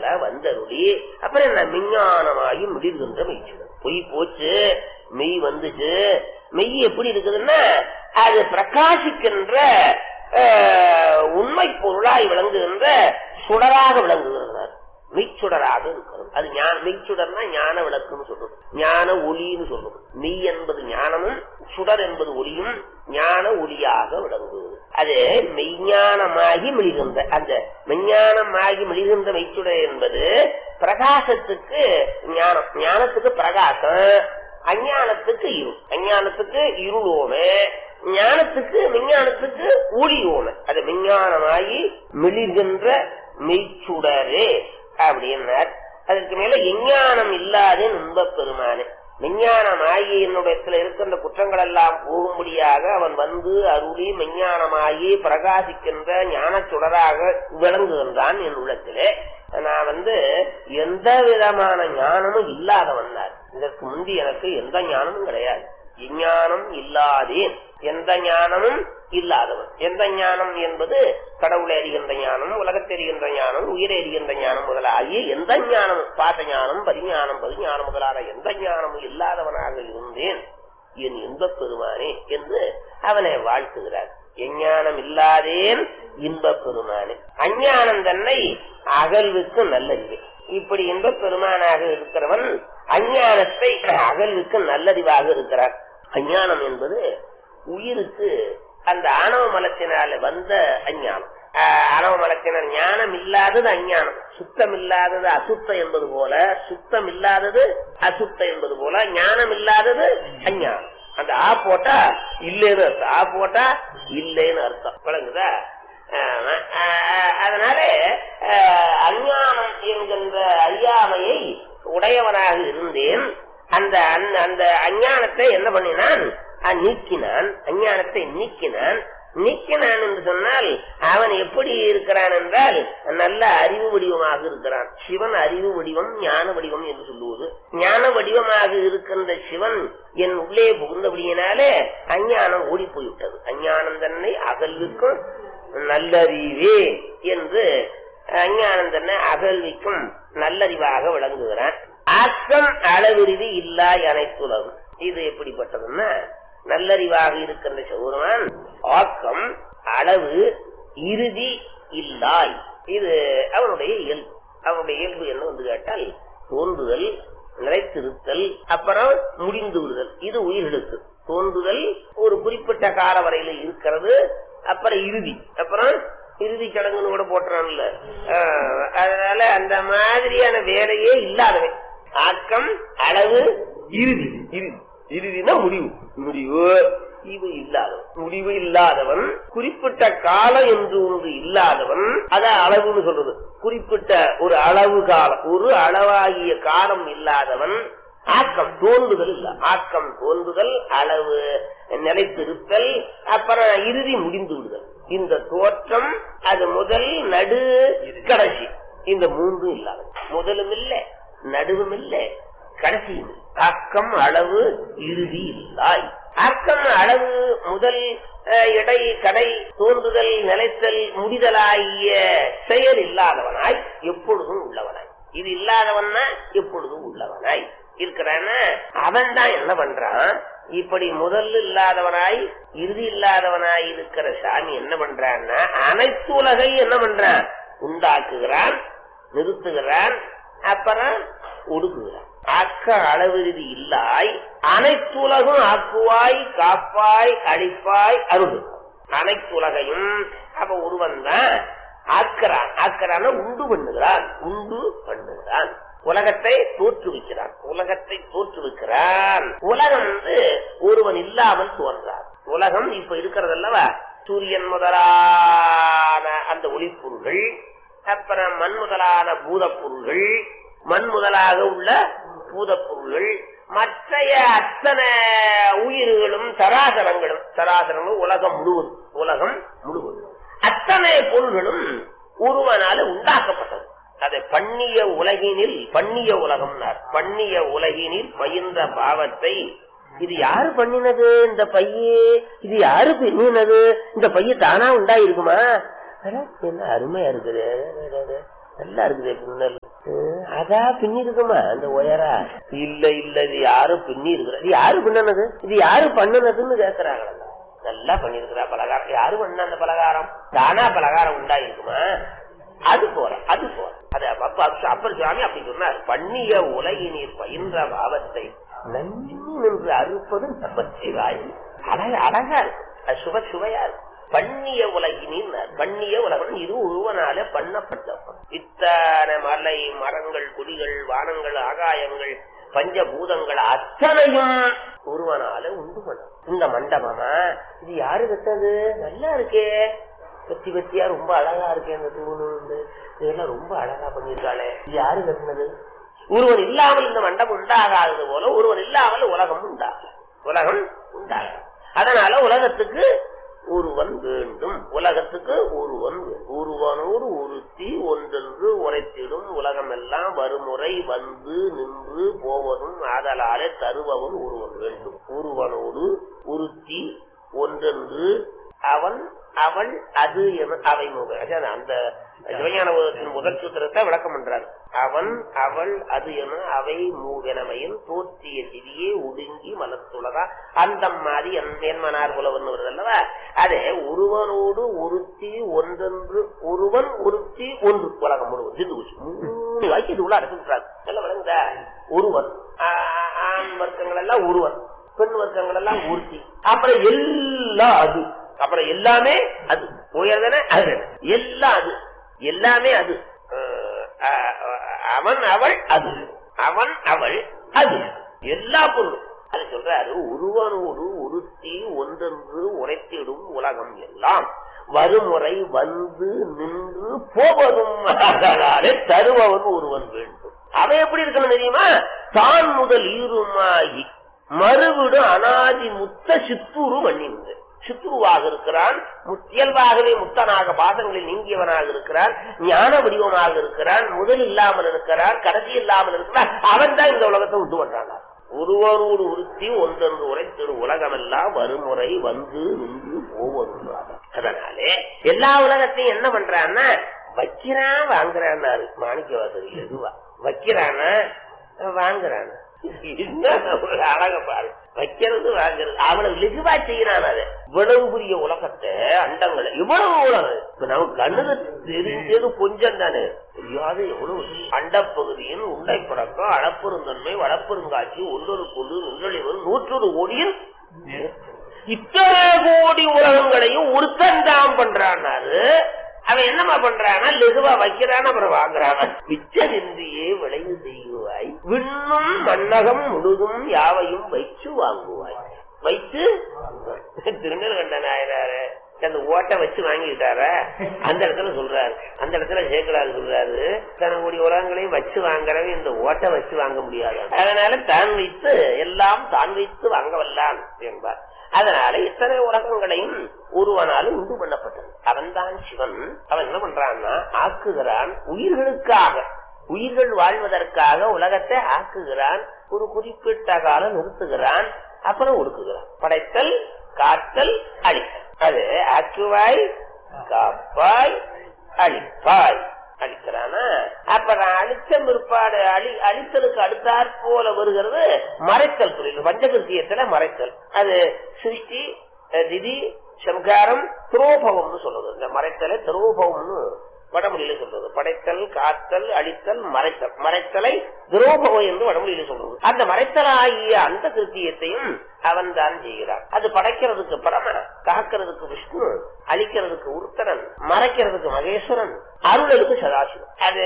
வந்தருளி அப்புறம் என்ன விஞ்ஞானமாகி முடிகின்ற மெய்ச்சுடர் பொய் போச்சு மெய் வந்துச்சு மெய் எப்படி இருக்குதுன்னா அது பிரகாசிக்கின்ற ஆஹ், உண்மை பொருளாய் விளங்குகின்ற சுடராக விளங்குகிறார் மெய்ச்சுடராக இருக்கிறது அது ஞான மெய்ச்சுடர்னா ஞான விளக்குன்னு சொல்றது ஞான ஒளின்னு சொல்றது மெய் என்பது ஞானமும் சுடர் என்பது ஒளியும் ஞான ஒளியாக விளங்குகிறது அது மெய்ஞானமாகி மிளிகின்ற அந்த மெய்ஞானமாகி மிளிகின்ற மெய்ச்சுடர் என்பது பிரகாசத்துக்கு ஞானம் ஞானத்துக்கு பிரகாசம் அஞ்ஞானத்துக்கு இருள் அஞ்ஞானத்துக்கு இருளோமே ஞானத்துக்கு விஞ்ஞானத்துக்கு ஒளியோமே அது விஞ்ஞானமாகி மிளிர்கின்ற மெய்ச்சுடரே அப்படின்னார் அதற்கு மேல விஞ்ஞானம் இல்லாத இன்பப் பெருமானே விஞ்ஞானமாகி என்னுடைய இருக்கின்ற குற்றங்கள் எல்லாம் போகும்படியாக அவன் வந்து அருளி மெஞ்ஞானமாகி பிரகாசிக்கின்ற ஞான சுடராக விளங்குகின்றான் என் உள்ளத்திலே நான் வந்து எந்த விதமான ஞானமும் இல்லாதவன் தான் இதற்கு முந்தி எனக்கு எந்த ஞானமும் கிடையாது விஞ்ஞானம் இல்லாதேன் எந்த ஞானமும் இல்லாதவன் எந்த ஞானம் என்பது கடவுளை அறிகின்ற ஞானம் உலகத்தை அறிகின்ற ஞானம் உயிரை அறிகின்ற ஞானம் முதலாகிய எந்த ஞானம் பாச ஞானம் பரிஞானம் பரிஞானம் முதலான எந்த ஞானமும் இல்லாதவனாக இருந்தேன் என் இன்பப் பெருமானே என்று அவனை வாழ்த்துகிறார் எஞ்ஞானம் இல்லாதேன் இன்பப் பெருமானே அஞ்ஞானம் தன்னை அகல்வுக்கு நல்லறிவு இப்படி இன்பப் பெருமானாக இருக்கிறவன் அஞ்ஞானத்தை அகல்வுக்கு நல்லறிவாக இருக்கிறார் அஞ்ஞானம் என்பது உயிருக்கு அந்த ஆணவ மலத்தினால வந்த அஞ்ஞானம் ஆஹ் ஆணவ மலத்தினர் ஞானம் இல்லாதது அஞ்ஞானம் சுத்தம் இல்லாதது அசுத்தம் என்பது போல சுத்தம் இல்லாதது அசுத்தம் என்பது போல ஞானம் இல்லாதது அஞ்ஞானம் அந்த ஆ போட்டா இல்லைன்னு அர்த்தம் ஆ போட்டா இல்லைன்னு அர்த்தம் விளங்குதா ஆமா. ஆஹ் அதனால ஆஹ் அஞ்ஞானம் என்கின்ற அறியாமையை உடையவனாக இருந்தேன் அந்த அந்த- அந்த அஞ்ஞானத்தை என்ன பண்ணினான் அஹ் நீக்கினான் அஞ்ஞானத்தை நீக்கினான் நீக்கினான் என்று சொன்னால் அவன் எப்படி இருக்கிறான் என்றால் நல்ல அறிவு வடிவமாக இருக்கிறான் சிவன் அறிவு வடிவம் ஞான வடிவம் என்று சொல்லுவது ஞான வடிவமாக இருக்கின்ற சிவன் என் உள்ளே புகுந்தபடியினாலே அஞ்ஞானம் ஓடி போய்விட்டது அஞ்ஞானம் தன்னை அகல்விக்கும் நல்லறிவே என்று அஞ்ஞானம் தன்னை அகல்விக்கும் நல்லறிவாக விளங்குகிறான் ஆக்கம் அளவிருதி இல்லா அனைத்துலகம் இது எப்படிப்பட்டதுன்னா நல்லறிவாக இருக்கின்ற சிவருமான் ஆக்கம் அளவு இறுதி இல்லாய் இது அவனுடைய இயல்பு அவனுடைய இயல்பு என்ன வந்து கேட்டால் தோன்றுதல் நிலைத்திருத்தல் அப்புறம் முடிந்து விடுதல் இது உயிர்களுக்கு தோன்றுதல் ஒரு குறிப்பிட்ட கால வரையில இருக்கிறது அப்புறம் இறுதி அப்புறம் இறுதி சடங்குன்னு கூட போட்டுறான்ல ஆஹ், அதனால அந்த மாதிரியான வேலையே இல்லாதவன் ஆக்கம் அளவு இறுதி இறுதி இறுதினா முடிவு முடிவு இது இல்லாதவன் முடிவு இல்லாதவன் குறிப்பிட்ட காலம் என்று ஒன்று இல்லாதவன் அத அளவுன்னு சொல்றது குறிப்பிட்ட ஒரு அளவு காலம் ஒரு அளவாகிய காலம் இல்லாதவன் ஆக்கம் தோன்றுதல் இல்ல ஆக்கம் தோன்றுதல் அளவு நிலைத்திருத்தல் அப்புறம் இறுதி முடிந்து விடுதல் இந்த தோற்றம் அது முதல் நடு கடைசி இந்த மூன்றும் இல்லாத முதலும் இல்ல நடுவும் இல்ல கடைசியும் இல்லை. ஆக்கம் அளவு இறுதி இல்லாய் ஆக்கம் அளவு முதல் அஹ், இடை கடை தோன்றுதல் நிலைத்தல் முடிதலாகிய செயல் இல்லாதவனாய் எப்பொழுதும் உள்ளவனாய் இது இல்லாதவன்னா எப்பொழுதும் உள்ளவனாய் இருக்கிறான அவன் தான் என்ன பண்றான் இப்படி முதல் இல்லாதவனாய் இறுதி இல்லாதவனாய் இருக்கிற சாமி என்ன பண்றான்னா அனைத்து உலகை என்ன பண்றான் உண்டாக்குகிறான் நிறுத்துகிறான் அப்புறம் ஒடுக்குகிறான் ஆக்க அளவிறுதி இல்லாய் அனைத்துலகும் ஆக்குவாய் காப்பாய் அழிப்பாய் அருள் அனைத்துலகையும் அப்ப ஒருவன் தான் ஆக்கிறான் ஆக்கிறான உண்டு பண்ணுகிறான் உண்டு பண்ணுகிறான் உலகத்தை தோற்றுவிக்கிறான் உலகத்தை தோற்றுவிக்கிறான் உலகம் வந்து ஒருவன் இல்லாமல் தோன்றான் உலகம் இப்ப இருக்கிறது அல்லவா சூரியன் முதலான அந்த ஒளிப்பொருள்கள் அப்புறம் மண் முதலான பூதப்பொருள்கள் மண் முதலாக உள்ள பூதப்பொருள்கள் மற்றைய அத்தனை உயிர்களும் சராசரங்களும் சராசரங்களும் உலகம் முழுவதும் உலகம் முழுவதும் அத்தனை பொருள்களும் ஒருவனால உண்டாக்கப்பட்டது அதை பண்ணிய உலகினில் பண்ணிய உலகம்னார் பண்ணிய உலகினில் பயின்ற பாவத்தை இது யாரு பண்ணினது இந்த பையே இது யாரு பண்ணினது இந்த பைய தானா உண்டாயிருக்குமா அட, என்ன அருமையா இருக்குது அட, அட, அட. நல்லா இருக்குது பின்னல் அதா பின்னி இருக்குமா அந்த ஒயரா இல்ல இல்ல இது யாரும் பின்னி இருக்கிற இது யாரு பின்னது இது யாரு பண்ணுனதுன்னு கேக்குறாங்களா நல்லா பண்ணிருக்கிறா பலகாரம் யாரு பண்ண அந்த பலகாரம் தானா பலகாரம் உண்டாயிருக்குமா அது போல அது போல அது அப்ப அப்ப- அப்பர் சுவாமி அப்படி சொன்னார் பண்ணிய உலகினீர் பயின்ற பாவத்தை நன்றி நின்று அறுப்பது நமச்சிவாய் அழக அழகா இருக்கு அது சுவ சுவையா இருக்கு பண்ணிய உலகினின் பண்ணிய உலகம் இது உருவனால பண்ணப்பட்ட இத்தனை மலை மரங்கள் குடிகள் வானங்கள் ஆகாயங்கள் பஞ்சபூதங்கள் அத்தனையும் ஒருவனால உண்டு பண்ண இந்த மண்டபமா இது யாரு கட்டது நல்லா இருக்கே பத்தி பத்தியா ரொம்ப அழகா இருக்கே இந்த தூணு இந்த இதெல்லாம் ரொம்ப அழகா பண்ணிருக்காளே இது யாரு கட்டினது ஒருவர் இல்லாமல் இந்த மண்டபம் உண்டாகாதது போல ஒருவர் இல்லாமல் உலகம் உண்டாகும் உலகம் உண்டாகும் அதனால உலகத்துக்கு ஒருவன் வேண்டும் உலகத்துக்கு ஒருவன் வேண்டும். ஒருவனோடு ஒருத்தி ஒன்றென்று உரைத்திடும் உலகமெல்லாம் வருமுறை வந்து நின்று போவதும் ஆதலாலே தருபவன் ஒருவன் வேண்டும் ஒருவனோடு ஒருத்தி ஒன்றென்று அவன் அவள் அது என அவை முக அதான் அந்த சிவஞான உலகத்தின் முதல் சூத்திரத்தை விளக்கம் பண்றார் அவன் அவள் அது என அவை மூவெனமையின் தோற்றிய திதியே ஒடுங்கி மலத்துலகா அந்த மாதிரி என்மனார் புலவன் வருது அல்லவா அதே ஒருவனோடு ஒருத்தி ஒன்றென்று ஒருவன் ஒருத்தி ஒன்று உலகம் முழுவதும் சிந்து குச்சி மூணு வாய்க்கு இது உள்ள அடைச்சுட்டாரு நல்லா விளங்குதா ஒருவன் ஆ- ஆண் வர்க்கங்கள் எல்லாம் ஒருவன் பெண் வர்க்கங்கள் எல்லாம் ஒருத்தி அப்புறம் எல்லாம் அது அப்புறம் எல்லாமே அது உயர்தன அது எல்லாம் அது எல்லாமே அது அஹ் அஹ் அவன் அவள் அது அவன் அவள் அது எல்லா பொருளும் அது சொல்றாரு ஒருவனோடு ஒருத்தி ஒன்றென்று உரைத்திடும் உலகம் எல்லாம் வருமுறை வந்து நின்று போவதும் அதனாலே தருபவன் ஒருவன் வேண்டும் அவன் எப்படி இருக்கணும் தெரியுமா தான் முதல் ஈருமாகி மறுவிடு அனாதி முத்த சித்தூரு மண்ணிந்து சித்துருவாக இருக்கிறான் மு- இயல்பாகவே முத்தனாக பாதங்களில் நீங்கியவனாக இருக்கிறான் ஞான வடிவமாக இருக்கிறான் முதல் இல்லாமல் இருக்கிறான் கடைசி இல்லாமல் இருக்கிறான் அவன் தான் இந்த உலகத்தை உண்டு பண்றான் ஒருவரோடு உறுத்தி ஒன்றென்று உரைத்திடு உலகமெல்லாம் வருமுறை வந்து நின்று போவதும் அதனாலே எல்லா உலகத்தையும் என்ன பண்றான்னா வைக்கிறான் வாங்குறான்னாரு மாணிக்கவாசல் எதுவா வைக்கிறானா வாங்குறானா என்ன ஒரு அழக பாரு வைக்கிறது வாங்குறது அவனை லெகுவா செய்யறான் அது இவ்வளவு பெரிய உலகத்தை அண்டங்களை இவ்வளவு உலகம் இப்ப நமக்கு கண்ணுக்கு தெரிஞ்சது கொஞ்சம் தானே தெரியாத எவ்வளவு அண்டப்பகுதியின் உண்டை படக்கம் அளப்பெருந்தன்மை வளப்பெருங்காட்சி ஒன்றொரு கொண்டு நின்றழிவர் நூற்றொரு கோடியில் இத்தனை கோடி உலகங்களையும் ஒருத்தன் தான் பண்றான்னாரு அவன் என்னமா பண்றானா லெகுவா வைக்கிறான் அப்புறம் வாங்குறான் பிச்சரின்றியே விளைவு செய்வாய் விண்ணும் மன்னகம் முழுதும் யாவையும் வைச்சு வாங்குவாய் வைத்து திருநெல்கண்ட நாயனாரு அந்த ஓட்டை வச்சு வாங்கிட்டார அந்த இடத்துல சொல்றாரு அந்த இடத்துல சேக்கலாரு சொல்றாரு தன கோடி உலகங்களையும் வச்சு வாங்குறவன் இந்த ஓட்டை வச்சு வாங்க முடியாது அதனால தான் வைத்து எல்லாம் தான் வைத்து வாங்க வல்லான் என்பார் அதனால இத்தனை உலகங்களையும் ஒருவனாலும் உண்டு பண்ணப்பட்டது அவன்தான் சிவன் அவன் என்ன பண்றான்னா ஆக்குகிறான் உயிர்களுக்காக உயிர்கள் வாழ்வதற்காக உலகத்தை ஆக்குகிறான் ஒரு குறிப்பிட்ட காலம் நிறுத்துகிறான் அப்புறம் ஒடுக்குகிறான் படைத்தல் காத்தல் அழித்தல் அது ஆக்குவாய் காப்பாய் அழிப்பாய் அழிக்கிறானா அப்ப நான் அழிச்ச பிற்பாடு அழி அழித்தலுக்கு அடுத்தாற் போல வருகிறது மறைத்தல் தொழில் பஞ்சகிருத்தியத்துல மறைத்தல் அது சிருஷ்டி அஹ், திதி சம்காரம் துரோபவம்னு சொல்றது இந்த மறைத்தலை துரோபவம்னு வடமொழியில சொல்றது படைத்தல் காத்தல் அழித்தல் மறைத்தல் மறைத்தலை துரோபவம் என்று வடமொழியில சொல்றது அந்த மறைத்தலாகிய அந்த கிருத்தியத்தையும் அவன் தான் செய்கிறான் அது படைக்கிறதுக்கு பரம காக்கிறதுக்கு விஷ்ணு அழிக்கிறதுக்கு உருத்தரன் மறைக்கிறதுக்கு மகேஸ்வரன் அருளலுக்கு சதாசிவம் அது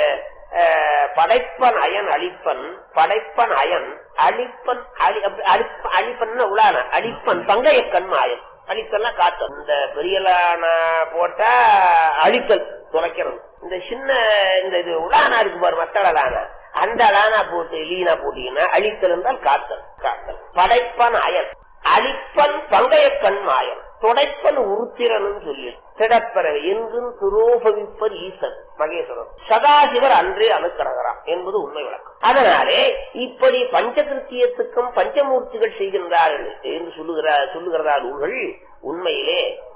அஹ், படைப்பன் அயன் அழிப்பன் படைப்பன் அயன் அழிப்பன் அழி அப்படி அழிப்ப- அழிப்பன் உலான அழிப்பன் பங்கைய கண்மாயன் அழித்தல்லாம் காத்தல் இந்த பெரியலான போட்டா அழித்தல் துளைக்கிறது இந்த சின்ன இந்த இது உலானா இருக்கு பாரு மத்தளலான அந்த அலானா போட்டு லீனா போட்டீங்கன்னா அழித்தல் என்றால் காத்தல் காத்தல் படைப்பன் அயன் அழிப்பன் பங்கைய கண்மாயன் துடைப்பன் உருத்திரன் சொல்லி திடப்பறவை என்றும் துரோபவிப்பர் ஈசன் மகேஸ்வரன் சதாசிவர் அன்றே அணுக்கரகராம் என்பது உண்மை விளக்கம் அதனாலே இப்படி பஞ்சகிருத்தியத்துக்கும் பஞ்சமூர்த்திகள் செய்கின்றார்கள் என்று சொல்லுகிறார் சொல்லுகிறதா நூல்கள் உண்மையிலே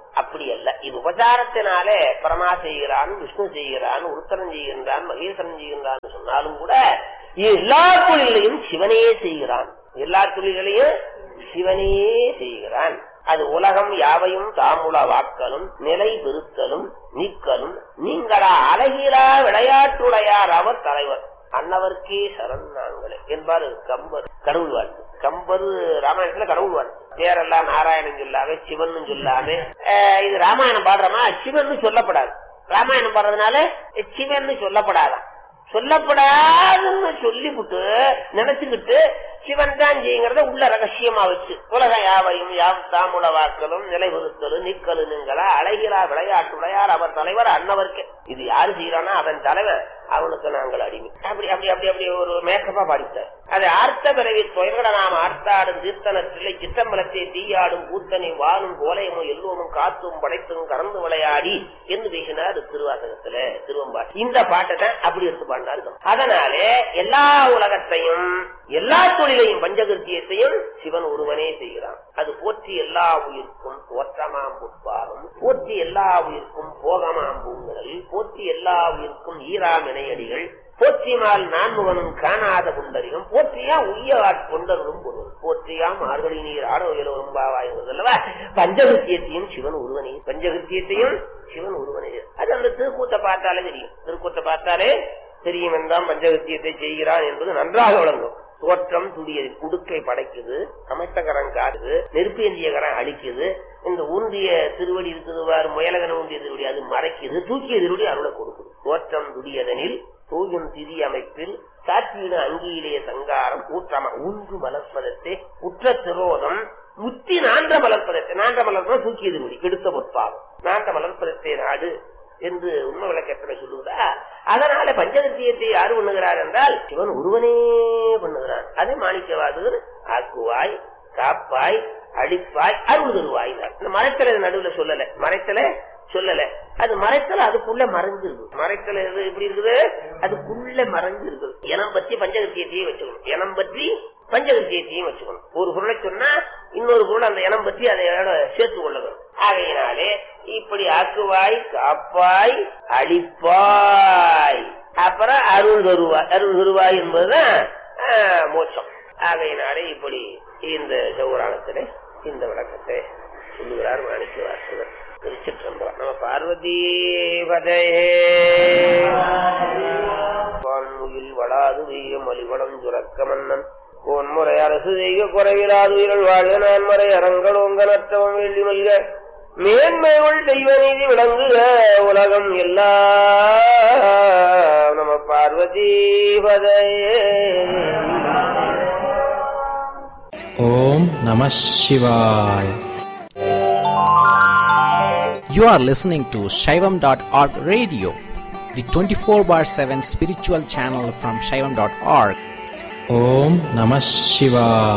அப்படி அல்ல இது உபச்சாரத்தினாலே பரமா செய்கிறான் விஷ்ணு செய்கிறான் உருத்தரன் செய்கின்றான் மகேஸ்வரன் செய்கின்றான் சொன்னாலும் கூட இது எல்லா தொழிலையும் சிவனே செய்கிறான் எல்லா தொழில்களையும் சிவனே செய்கிறான் அது உலகம் யாவையும் தாமுல வாக்கலும் நிலை பெருத்தலும் நீக்கலும் நீங்களா அழகிலா விளையாட்டுடையார் அவர் தலைவர் அன்னவர்க்கே சரண் நாங்களே என்பாரு கம்பர் கடவுள் வாழ்த்து கம்பர் ராமாயணத்துல கடவுள் வாழ்த்து பேரெல்லாம் நாராயணன் சொல்லாம சிவன் சொல்லாம அஹ், இது ராமாயணம் பாடுறோமா சிவன் சொல்லப்படாது ராமாயணம் பாடுறதுனால சிவன் சொல்லப்படாதான் சொல்லப்படாதுன்னு சொல்லிவிட்டு நினைச்சுக்கிட்டு சிவன் தான் செய்யுங்கிறத உள்ள ரகசியமா வச்சு உலக யாவையும் யாம் தாமுல வாக்கலும் நிலைவகுத்தலும் நிக்கலு நீங்களா அழகிறா விளையாட்டுடையார் அவர் தலைவர் அன்னவர்க்கு இது யாரு செய்யறானா அவன் தலைவர் அவனுக்கு நாங்கள் அடிமை அப்படி அப்படி அப்படி அப்படி ஒரு மேக்கப்பா பாடித்தார் அது ஆர்த்த பிறவி தொயங்கட நாம் ஆர்த்தாடும் தீர்த்தனத்திலே சித்தம்பலத்தை தீயாடும் கூத்தனை வானும் கோலையமும் எல்லோரும் காத்தும் படைத்தும் கறந்து விளையாடி என்று பேசினார் திருவாசகத்துல திருவம்பாடி இந்த பாட்டை தான் அப்படி எடுத்து பாடினாரு அதனாலே எல்லா உலகத்தையும் எல்லா தொழிலையும் பஞ்சகிருத்தியத்தையும் சிவன் ஒருவனே செய்கிறான் அது போற்றி எல்லா உயிர்க்கும் தோற்றமாம் புட்பாலும் போற்றி எல்லா உயிர்க்கும் போகமாம் பூங்குழல் போற்றி எல்லா உயிர்க்கும் ஈராம் இணையடிகள் போற்றிமால் நான்முகனும் காணாத குண்டரிகம் போற்றியா உய்ய கொண்டரும் பொருள் போற்றியா மார்கழி நீர் ஆரோக்கியம் பாவாய்ங்கிறதல்லவா பஞ்சகிருத்தியத்தையும் சிவன் ஒருவனே பஞ்சகிருத்தியத்தையும் சிவன் ஒருவனே அது அந்த திருக்கூத்தை பார்த்தாலே தெரியும் திருக்கூத்தை பார்த்தாலே தெரியும் என்றான் பஞ்சகிருத்தியத்தை செய்கிறான் என்பது நன்றாக விளங்கும் தோற்றம் துடியது குடுக்கை படைக்குது அமைத்த கரம் காடுது நெருப்பு ஏந்திய கரம் அழிக்குது இந்த ஊன்றிய திருவடி இருக்குது பாரு முயலகன ஊன்றிய திருவடி அது மறைக்குது தூக்கிய திருவடி அருளை கொடுக்குது தோற்றம் துடியதனில் தூயும் திதி அமைப்பில் சாட்சியின அங்கியிலேய சங்காரம் ஊற்றம ஊன்று மலர்ப்பதத்தை உற்ற திரோதம் முத்தி நான்ற மலர்ப்பதத்தை நான்ற மலர்ப்பதை தூக்கிய திருவடி கெடுத்த பொற்பாகும் நான்ற மலர்ப்பதத்தை நாடு என்று உண்மை விளக்கத்துல சொல்லுவதா அதனால பஞ்சகத்தியத்தை யாரு பண்ணுகிறார் என்றால் சிவன் ஒருவனே பண்ணுகிறான் அதே மாணிக்கவாதகர் ஆக்குவாய் காப்பாய் அழிப்பாய் அருள் தருவாய் இந்த மறைத்தல நடுவுல சொல்லல மறைத்தல சொல்லல அது மறைத்தல அதுக்குள்ள மறைஞ்சிருக்கு மறைத்தல எது எப்படி இருக்குது அதுக்குள்ள மறைஞ்சிருக்கு இனம் பற்றி பஞ்சகத்தியத்தையும் வச்சுக்கணும் இனம் பற்றி பஞ்சகத்தியத்தையும் வச்சுக்கணும் ஒரு பொருளை சொன்னா இன்னொரு பொருள் அந்த இனம் பற்றி அதை சேர்த்து கொள்ள வேண்டும் ஆகையினாலே இப்படி ஆக்குவாய் காப்பாய் அழிப்பாய் அப்புறம் அருள் தருவாய் அருள் தருவாய் என்பதுதான் ஆஹ், மோட்சம் ஆகையினாலே இப்படி இந்த சௌராணத்திலே இந்த விளக்கத்தை சொல்லுகிறார் மாணிக்க வாசகர் திருச்சிற்றம்பலம் நம்ம பார்வதி பதையே வான்முகில் வளாது வெய்ய மலிவளம் சுரக்க மன்னன் கோன்முறை அரசு செய்க குறைவிலாது உயிர்கள் வாழ்க நான்மறை அரங்கள் ஓங்க நற்றவம் வெள்ளி மல்க மேன்மைகள் தெய்வ நீதி விளங்குக உலகம் எல்லா நம பார்வதி பதையே Om Namah Shivaya. You are listening to Shaivam.org radio, the 24 bar 7 spiritual channel from Shaivam.org. Om Namah Shivaya.